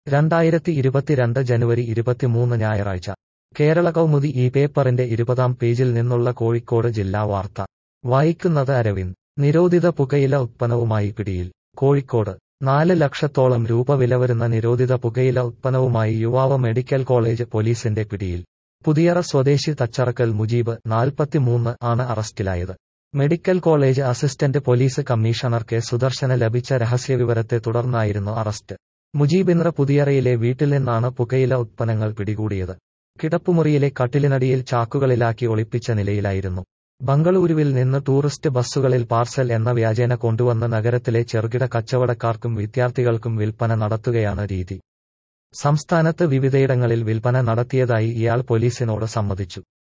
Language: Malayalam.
രണ്ടായിരത്തി ഇരുപത്തിരണ്ട് ജനുവരി ഇരുപത്തിമൂന്ന് ഞായറാഴ്ച കേരള കൗമുദി ഈ പേപ്പറിന്റെ ഇരുപതാം പേജിൽ നിന്നുള്ള കോഴിക്കോട് ജില്ലാ വാർത്ത വായിക്കുന്നത് അരവിന്ദ് നിരോധിത പുകയില ഉത്പന്നവുമായി പിടിയിൽ കോഴിക്കോട് നാല് ലക്ഷത്തോളം രൂപ വില വരുന്ന നിരോധിത പുകയില ഉത്പന്നവുമായി യുവാവ് മെഡിക്കൽ കോളേജ് പോലീസിന്റെ പിടിയിൽ പുതിയറ സ്വദേശി തച്ചറക്കൽ മുജീബ് നാൽപ്പത്തിമൂന്ന് ആണ് അറസ്റ്റിലായത് medical college assistant police commissioner K Sudarshana ലഭിച്ച രഹസ്യവിവരത്തെ തുടർന്നായിരുന്നു അറസ്റ്റ് മുജീബിന്ദ്ര പുതിയറയിലെ വീട്ടിൽ നിന്നാണ് പുകയില ഉത്പന്നങ്ങൾ പിടികൂടിയത് കിടപ്പുമുറിയിലെ കട്ടിലിനടിയിൽ ചാക്കുകളിലാക്കി ഒളിപ്പിച്ച നിലയിലായിരുന്നു ബംഗളൂരുവിൽ നിന്ന് ടൂറിസ്റ്റ് ബസ്സുകളിൽ പാർസൽ എന്ന വ്യാജേന കൊണ്ടുവന്ന് നഗരത്തിലെ ചെറുകിട കച്ചവടക്കാർക്കും വിദ്യാർത്ഥികൾക്കും വിൽപ്പന നടത്തുകയാണ് രീതി സംസ്ഥാനത്ത് വിവിധയിടങ്ങളിൽ വിൽപ്പന നടത്തിയതായി ഇയാൾ പോലീസിനോട് സമ്മതിച്ചു